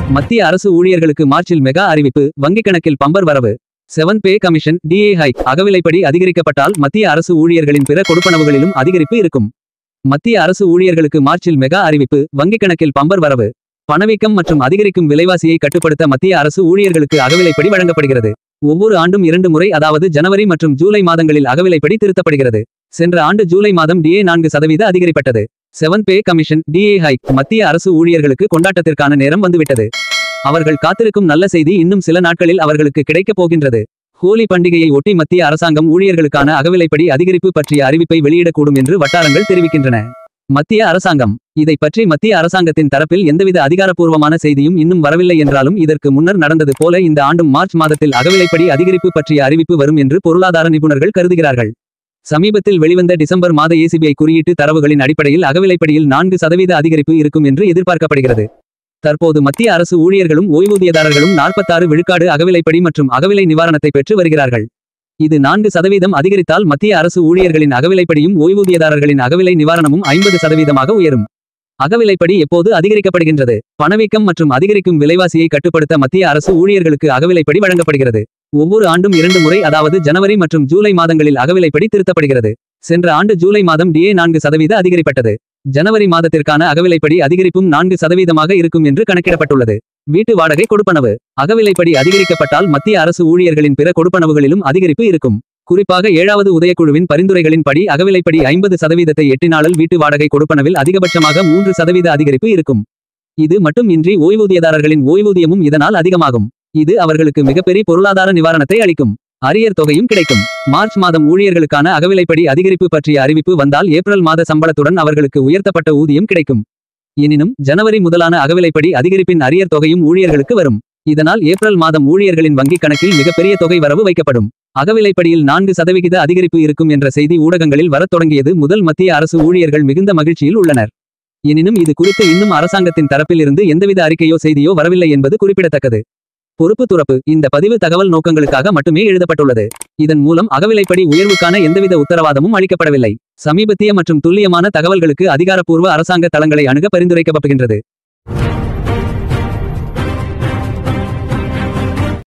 மத்திய அரசு ஊழியர்களுக்கு மார்ச்சில் மெகா அறிவிப்பு வங்கிக் கணக்கில் பம்பர் வரவு seven pay commission DA hike அகவிலைப்படி அதிகரிக்கப்பட்டால் மத்திய அரசு ஊழியர்களின் பிற கொடுப்பனவுகளிலும் அதிகரிப்பு இருக்கும் மத்திய அரசு ஊழியர்களுக்கு மார்ச்சில் மெகா அறிவிப்பு வங்கிக் கணக்கில் பம்பர் வரவு பணவீக்கம் மற்றும் அதிகரிக்கும் விலைவாசியை கட்டுப்படுத்த மத்திய அரசு ஊழியர்களுக்கு அகவிலைப்படி வழங்கப்படுகிறது ஒவ்வொரு ஆண்டும் இரண்டு முறை அதாவது ஜனவரி மற்றும் ஜூலை மாதங்களில் அகவிலைப்படி திருத்தப்படுகிறது சென்ற ஆண்டு ஜூலை மாதம் டிஏ நான்கு சதவீத அதிகரிப்பட்டது seven pay commission DA hike மத்திய அரசு ஊழியர்களுக்கு கொண்டாட்டத்திற்கான நேரம் வந்துவிட்டது அவர்கள் காத்திருக்கும் நல்ல செய்தி இன்னும் சில நாட்களில் அவர்களுக்கு கிடைக்கப் போகின்றது ஹோலி பண்டிகையை ஒட்டி மத்திய அரசாங்கம் ஊழியர்களுக்கான அகவிலைப்படி அதிகரிப்பு பற்றிய அறிவிப்பை வெளியிடக்கூடும் என்று வட்டாரங்கள் தெரிவிக்கின்றன மத்திய அரசாங்கம் இதை பற்றி மத்திய அரசாங்கத்தின் தரப்பில் எந்தவித அதிகாரப்பூர்வமான செய்தியும் இன்னும் வரவில்லை என்றாலும் இதற்கு முன்னர் நடந்தது போல இந்த ஆண்டும் மார்ச் மாதத்தில் அகவிலைப்படி அதிகரிப்பு பற்றிய அறிவிப்பு வரும் என்று பொருளாதார நிபுணர்கள் கருதுகிறார்கள் சமீபத்தில் வெளிவந்த டிசம்பர் மாத ஏசிபிஐ குறியீட்டு தரவுகளின் அடிப்படையில் அகவிலைப்படியில் நான்கு சதவீத அதிகரிப்பு இருக்கும் என்று எதிர்பார்க்கப்படுகிறது தற்போது மத்திய அரசு ஊழியர்களும் ஓய்வூதியதாரர்களும் நாற்பத்தாறு விழுக்காடு அகவிலைப்படி மற்றும் அகவிலை நிவாரணத்தை பெற்று வருகிறார்கள் இது நான்கு சதவீதம் அதிகரித்தால் மத்திய அரசு ஊழியர்களின் அகவிலைப்படியும் ஓய்வூதியதாரர்களின் அகவிலை நிவாரணமும் ஐம்பது சதவீதமாக உயரும் அகவிலைப்படி எப்போது அதிகரிக்கப்படுகின்றது பணவீக்கம் மற்றும் அதிகரிக்கும் விலைவாசியை கட்டுப்படுத்த மத்திய அரசு ஊழியர்களுக்கு அகவிலைப்படி வழங்கப்படுகிறது ஒவ்வொரு ஆண்டும் இரண்டு முறை அதாவது ஜனவரி மற்றும் ஜூலை மாதங்களில் அகவிலைப்படி திருத்தப்படுகிறது சென்ற ஆண்டு ஜூலை மாதம் டிஏ நான்கு சதவீத அதிகரிப்பட்டது ஜனவரி மாதத்திற்கான அகவிலைப்படி அதிகரிப்பும் நான்கு சதவீதமாக இருக்கும் என்று கணக்கிடப்பட்டுள்ளது வீட்டு வாடகை கொடுப்பனவு அகவிலைப்படி அதிகரிக்கப்பட்டால் மத்திய அரசு ஊழியர்களின் பிற கொடுப்பனவுகளிலும் அதிகரிப்பு இருக்கும் குறிப்பாக ஏழாவது உதயக்குழுவின் பரிந்துரைகளின்படி அகவிலைப்படி ஐம்பது சதவீதத்தை எட்டினாலும் வீட்டு வாடகை கொடுப்பனவில் அதிகபட்சமாக மூன்று சதவீத அதிகரிப்பு இருக்கும் இது மட்டும் இன்றி ஓய்வூதியதாரர்களின் ஓய்வூதியமும் இதனால் அதிகமாகும் இது அவர்களுக்கு மிகப்பெரிய பொருளாதார நிவாரணத்தை அளிக்கும் அரியர் தொகையும் கிடைக்கும் மார்ச் மாதம் ஊழியர்களுக்கான அகவிலைப்படி அதிகரிப்பு பற்றிய அறிவிப்பு வந்தால் ஏப்ரல் மாத சம்பளத்துடன் அவர்களுக்கு உயர்த்தப்பட்ட ஊதியம் கிடைக்கும் எனினும் ஜனவரி முதலான அகவிலைப்படி அதிகரிப்பின் அரியர் தொகையும் ஊழியர்களுக்கு வரும் இதனால் ஏப்ரல் மாதம் ஊழியர்களின் வங்கிக் கணக்கில் மிகப்பெரிய தொகை வரவு வைக்கப்படும் அகவிலைப்படியில் நான்கு சதவிகித அதிகரிப்பு இருக்கும் என்ற செய்தி ஊடகங்களில் வரத் தொடங்கியது முதல் மத்திய அரசு ஊழியர்கள் மிகுந்த மகிழ்ச்சியில் உள்ளனர் எனினும் இது குறித்து இன்னும் அரசாங்கத்தின் தரப்பிலிருந்து எந்தவித அறிக்கையோ செய்தியோ வரவில்லை என்பது குறிப்பிடத்தக்கது பொறுப்பு துறப்பு இந்த பதிவு தகவல் நோக்கங்களுக்காக மட்டுமே எழுதப்பட்டுள்ளது இதன் மூலம் அகவிலைப்படி உயர்வுக்கான எந்தவித உத்தரவாதமும் அளிக்கப்படவில்லை சமீபத்திய மற்றும் துல்லியமான தகவல்களுக்கு அதிகாரப்பூர்வ அரசாங்க தளங்களை அணுக பரிந்துரைக்கப்படுகின்றது